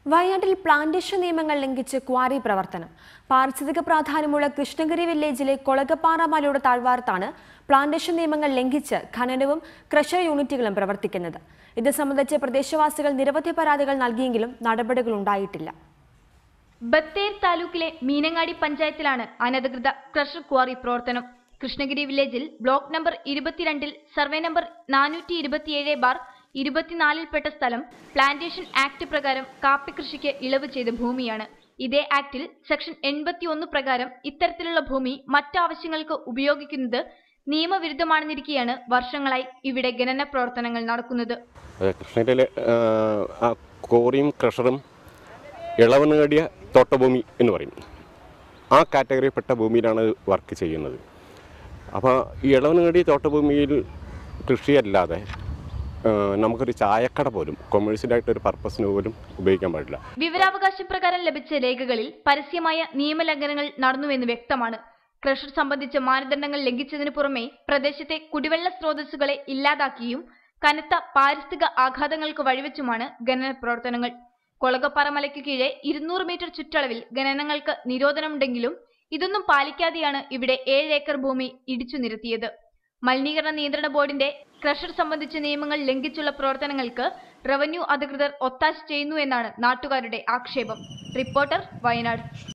വയനാട്ടിൽ പ്ലാന്റേഷൻ നിയമങ്ങൾ ലംഘിച്ച് ക്വാറി പ്രവർത്തനം പാരിസ്ഥിതിക പ്രാധാന്യമുള്ള കൃഷ്ണഗിരി വില്ലേജിലെ കൊളകപ്പാറ മലയുടെ താഴ്വാരത്താണ് പ്ലാന്റേഷൻ നിയമങ്ങൾ ലംഘിച്ച് ഖനനവും ക്രഷർ യൂണിറ്റുകളും പ്രവർത്തിക്കുന്നത് ഇത് സംബന്ധിച്ച് പ്രദേശവാസികൾ നിരവധി പരാതികൾ നൽകിയെങ്കിലും നടപടികൾ ഉണ്ടായിട്ടില്ല ബത്തേർ താലൂക്കിലെ മീനങ്ങാടി പഞ്ചായത്തിലാണ് അനധികൃത ക്രഷർ ക്വാറി പ്രവർത്തനം കൃഷ്ണഗിരി വില്ലേജിൽ ബ്ലോക്ക് നമ്പർ ഇരുപത്തിരണ്ടിൽ സർവേ നമ്പർ നാനൂറ്റി ഇരുപത്തിയേഴ് ബാർ ഇരുപത്തിനാലിൽപ്പെട്ട സ്ഥലം പ്ലാന്റേഷൻ ആക്ട് പ്രകാരം കാപ്പി കൃഷിക്ക് ഇളവ് ചെയ്ത ഭൂമിയാണ് ഇതേ ആക്ടിൽ സെക്ഷൻ എൺപത്തിയൊന്ന് പ്രകാരം ഇത്തരത്തിലുള്ള ഭൂമി മറ്റാവശ്യങ്ങൾക്ക് ഉപയോഗിക്കുന്നത് നിയമവിരുദ്ധമാണെന്നിരിക്കെയാണ് വർഷങ്ങളായി ഇവിടെ ഖനന പ്രവർത്തനങ്ങൾ നടക്കുന്നത് ഏഹ് കൃഷ്ണഗിരിയിലെ ഏഹ്, ആ കോറിയും ക്രഷറും ഇളവ് നേടിയ തോട്ടഭൂമി എന്ന് പറയും ആ കാറ്റഗറിയിൽപ്പെട്ട ഭൂമിയിലാണ് വർക്ക് ചെയ്യുന്നത് അപ്പോൾ ഈ ഇളവ് നേടിയ തോട്ടഭൂമിയിൽ കൃഷിയല്ലാതെ ഏഹ്, നമുക്കൊരു ചായക്കട പോലും കൊമേഴ്സ്യലായിട്ട് ഒരു പർപ്പസിന് പോലും ഉപയോഗിക്കാൻ പാടില്ല വിവരാവകാശ പ്രകാരം ലഭിച്ച രേഖകളിൽ പരസ്യമായ നിയമലംഘനങ്ങൾ നടന്നുവെന്ന് വ്യക്തമാണ് ക്രഷർ സംബന്ധിച്ച മാനദണ്ഡങ്ങൾ ലംഘിച്ചതിനു പുറമെ പ്രദേശത്തെ കുടിവെള്ള സ്രോതസ്സുകളെ ഇല്ലാതാക്കിയും കനത്ത പാരിസ്ഥിതിക ആഘാതങ്ങൾക്ക് വഴിവെച്ചുമാണ് ഖനന പ്രവർത്തനങ്ങൾ കൊളകപ്പാറ മലയ്ക്ക് കീഴെ ഇരുന്നൂറ് മീറ്റർ ചുറ്റളവിൽ ഖനനങ്ങൾക്ക് നിരോധനമുണ്ടെങ്കിലും ഇതൊന്നും പാലിക്കാതെയാണ് ഇവിടെ ഏഴ് ഏക്കർ ഭൂമി ഇടിച്ചു നിരത്തിയത് മലിനീകരണ നിയന്ത്രണ ബോർഡിന്റെ ക്രഷർ സംബന്ധിച്ച നിയമങ്ങൾ ലംഘിച്ചുള്ള പ്രവർത്തനങ്ങൾക്ക് റവന്യൂ അധികൃതർ ഒത്താശ ചെയ്യുന്നു എന്നാണ് നാട്ടുകാരുടെ ആക്ഷേപം റിപ്പോർട്ടർ വയനാട്